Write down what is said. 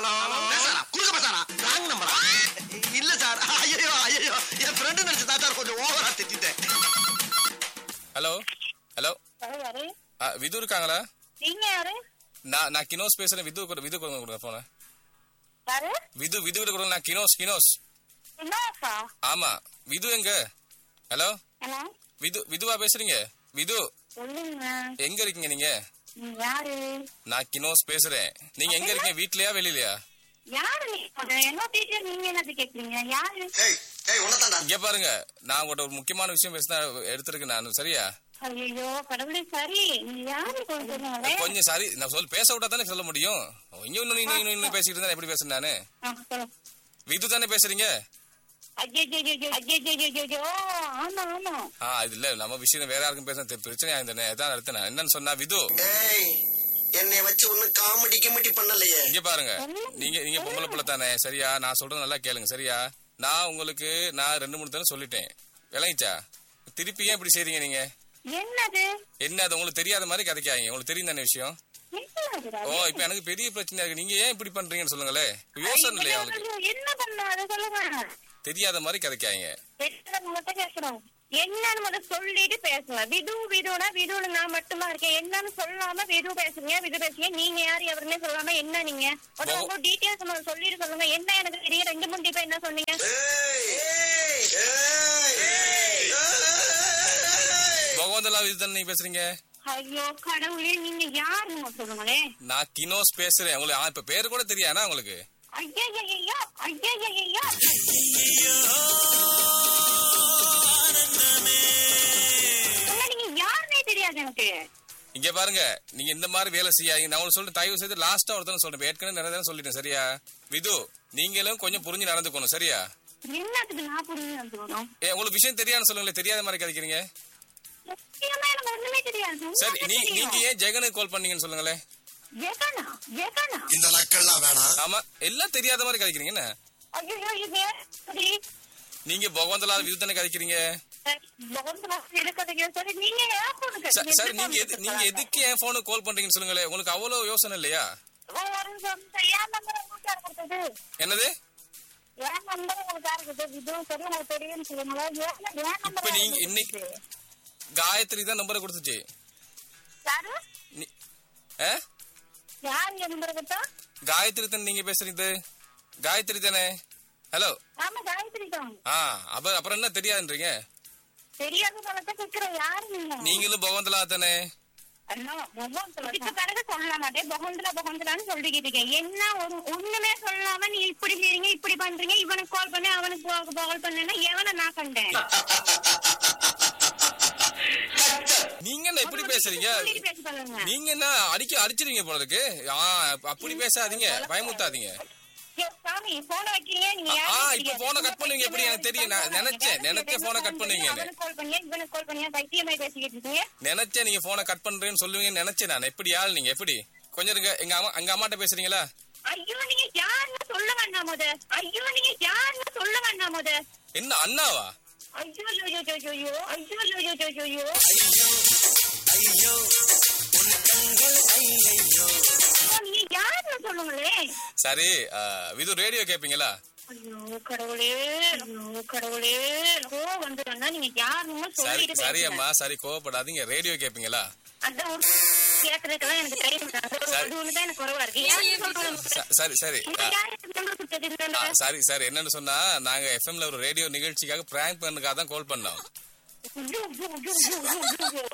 Hello பேசாரா குறுக்க பேசாரா wrong நம்பரா இல்ல சார் ஐயோ ஐயோ என் ஃப்ரெண்டு நினைச்சு தான் சார் கொஞ்சம் ஓவரா திட்டிட்டேன் ஹலோ ஹலோ யாரு யாரு ஆ, விது இருக்காங்களா நீங்க யாரு நான் நான் கினோஸ் பேசுறேன் விது கூட விது கொடுங்க கொடுங்க போன யாரு விது விது கிட்ட கொடுங்க நான் கினோஸ் கினோஸ் என்னப்பா ஆமா விது எங்க ஹலோ ஹலோ விது விதுவா பேசுறீங்க விது சொல்லுங்க எங்க இருக்கீங்க நீங்க நீங்க யாரு நான் கினோஸ் பேசுறேன் நீங்க எங்க இருக்கீங்க வீட்லயா வெளியிலயா யாரு நீ என்ன டீச்சர் நீங்க என்னது கேக்குறீங்க யாரு ஏய் ஏய் உன்னதாண்டா இங்க பாருங்க நான் உங்கள்ட்ட ஒரு முக்கியமான விஷயம் பேசினா எடுத்திருக்கேன் நான் சரியா ஐயோ கடவுளே சரி நீங்க யாரு சொல்லுங்களே கொஞ்சம் சரி நான் சொல்ல பேச விட்டா தானே சொல்ல முடியும் இன்னும் இன்னும் இன்னும் இன்னும் இன்னும் பேசிட்டு இருந்தா எப்படி பேசுறேன் நானு விது தானே பேசுறீங்க ஐயோ ஆமா ஆமா ஆ இது இல்ல நம்ம விஷயம் வேற யாருக்கும் பேச பிரச்சனை ஆயிருந்தேன் அதான் அடுத்தேன் என்னன்னு சொன்னா விது ஏய் என்னை வச்சு ஒன்னும் காமெடி கிமெடி பண்ணலையே இங்க பாருங்க நீங்க நீங்க பொம்பளை பிள்ளை தானே சரியா நான் சொல்றது நல்லா கேளுங்க சரியா நான் உங்களுக்கு நான் ரெண்டு மூணு தடவை சொல்லிட்டேன் விளங்கிச்சா திருப்பி ஏன் இப்படி செய்றீங்க நீங்க என்னது என்ன அது உங்களுக்கு தெரியாத மாதிரி கதைக்காங்க உங்களுக்கு தெரியும் தானே விஷயம் என்னது ஓ இப்ப எனக்கு பெரிய பிரச்சனையா இருக்கு நீங்க ஏன் இப்படி பண்றீங்கன்னு சொல்லுங்களேன் யோசனை இல்லையா உங்களுக்கு என்ன பண்ண அதை சொல்லுங்க தெரியாத மாதிரி கதைக்காங்க உங்கள்கிட்ட பேசுறோம் என்னன்னு முதல்ல சொல்லிட்டு பேசுங்க விது விதுனா விதுன்னு நான் மட்டுமா இருக்கேன் என்னன்னு சொல்லாம விது பேசுறீங்க விது பேசுறீங்க நீங்க யாரு எவருமே சொல்லாம என்ன நீங்க முதல்ல ரொம்ப டீட்டெயில்ஸ் முதல்ல சொல்லிட்டு சொல்லுங்க என்ன எனக்கு தெரியும் ரெண்டு மூணு இப்ப என்ன சொன்னீங்க ஏய் ஏய் ஏய் ஏய் பகவந்தலா இது தானே நீங்க பேசுறீங்க ஐயோ கடவுளே நீங்க யாருன்னு சொல்லுங்களே நான் கினோஸ் பேசுறேன் உங்களுக்கு ஆ, இப்ப பேரு கூட தெரியாதா உங்களுக்கு ஐயா ஐயா ஐயா ஐயா நீங்க யாருன்னே தெரியாது எனக்கு இங்க பாருங்க நீங்க இந்த மாதிரி வேலை செய்யாதீங்க நான் உங்களுக்கு சொல்லிட்டு தயவு செய்து லாஸ்டா ஒருத்தன சொல்றேன் ஏற்கனவே நிறைய தடவை சொல்லிட்டேன் சரியா விது நீங்களும் கொஞ்சம் புரிஞ்சு நடந்துக்கணும் சரியா என்னத்துக்கு நான் புரிஞ்சு வந்துடும் ஏ உங்களுக்கு விஷயம் தெரியாதுன்னு சொல்லுங்களேன் தெரியாத மாதிரி கதைக்கிறீங்க சத்தியமா எனக்கு ஒண்ணுமே தெரியாது சரி உங்களுக்கு நீ தெரியும். நீங்க ஏன் ஜெகனுக்கு கால் பண்ணீங்கன்னு சொல்லுங்களேன் ஜெகனா ஜெகனா இந்த நக்கல்லாம் வேணாம் ஆமா எல்லாம் தெரியாத மாதிரி கதைக்கிறீங்க என்ன ஐயோ இது சரி நீங்க பகவந்தலா விது தானே கதைக்கிறீங்க இருக்கிறதுக்கு சரி நீங்க யார் phone க்கு? ச- சரி நீங்க எது நீங்க எதுக்கு என் போனுக்கு கால் பண்றீங்கன்னு சொல்லுங்களேன் உங்களுக்கு அவ்வளவு யோசனை இல்லையா ஒரு நிமிஷம். என் number உங்களுக்கு யார் கொடுத்தது? என்னது என் number உங்களுக்கு யார் கொடுத்தது? இதுவும் சரி, உங்களுக்கு தெரியும்னு சொல்லுங்களேன். என் என் number இப்ப யார் நீங்க இன்னைக்கு கொடுத்தது? காயத்ரி தான் நம்பரை கொடுத்துச்சு யாரு? நீ- ஆ? யார் என் number கொடுத்தா? காயத்ரி தானே நீங்க பேசுறீங்க காயத்ரி தானே ஹலோ ஆமா, காயத்ரி தான். ஆ அப்ப அப்புறம் என்ன தெரியாதுன்றீங்க தெரியாத சொல்லத்தான் கேட்கிறேன். யாரு நீங்க? நீங்களும் பகவந்தலா தானே அண்ணா, பகவந்தலா. இதுக்கு பிறகு சொல்ல மாட்டேன் பகவந்தலா பகவந்தலான்னு சொல்லிக்கிட்டு இருக்கேன் என்ன ஒரு ஒண்ணுமே சொல்லாம நீ இப்படி செய்றீங்க இப்படி பண்றீங்க இவனுக்கு கால் பண்ணி அவனுக்கு கால் பண்ணேன்னா எவனை நான் கண்டேன் நீங்க என்ன எப்படி பேசுறீங்க சொல்லிட்டு பேச சொல்லுங்க நீங்க என்ன அடிக்க அடிச்சிருங்க போல இருக்கு ஆ அப்படி பேசாதீங்க பயமுத்தாதீங்க ஏ, சாமி போன வைக்கிறீங்க நீங்க ஆ, யாருன்னு இப்ப தெரியாது. phone அ cut பண்ணுவீங்க எப்படி எனக்கு தெரியும். நான் phone நினைச்சேன். அ நினைச்சேன் phone அ cut பண்ணுவீங்கன்னு. அவனுக்கு கால் பண்ணியா இவனுக்கு கால் பண்ணியா பைத்தியமாய் பேசிக்கிட்டு இருக்கீங்க நினைச்சேன் நீங்க போனை கட் பண்றேன்னு சொல்லுவீங்கன்னு நினைச்சேன் நான் எப்படி ஆள் நீங்க எப்படி கொஞ்சம் இருங்க எங்க அம்மா அங்க அம்மாட்ட பேசுறீங்களா ஐயோ நீங்க யாருன்னு சொல்ல வேண்டாம் முத ஐயோ நீங்க யாருன்னு சொல்ல வேண்டாம் முத என்ன அண்ணாவா ஐயோ ஐயோ ஐயோ ஐயோ ஐயோ ஐயோ ஐயோ ஐயோ ஐயோ ஐயோ உன் கண்கள் ஐயையோ ஐயோ, நீங்க யாருன்னு சொல்லுங்களேன் சரி ஆ, இது ரேடியோ கேப்பீங்களா ஐயோ கடவுளே ஐயோ கடவுளே ஓ வந்துடும்னா நீங்க யாருன்னு சரி சொல்லிட்டு சரி பேசுங்க. அம்மா சரி கோவப்படாதீங்க ரேடியோ கேப்பீங்களா அந்த ஒரு கேக்குறதுக்கெல்லாம் எனக்கு தெரியும் சரி. அது ஒண்ணுதான் எனக்கு குறைவா இருக்கு யாருன்னு சொல்லுங்க ச- சரி சரி ஆ, உங்களுக்கு யாரு number கொடுத்தது இந்த ஆ, number? சரி சரி என்னன்னு சொன்னா நாங்க எஃப்எம்ல ஒரு ரேடியோ நிகழ்ச்சிக்காக பிராங்க் பண்ணுக்காக தான் கால் பண்ணோம் ஐயோ, ஐயோ, ஐயோ, ஐயோ, ஐயோ, ஐயோ.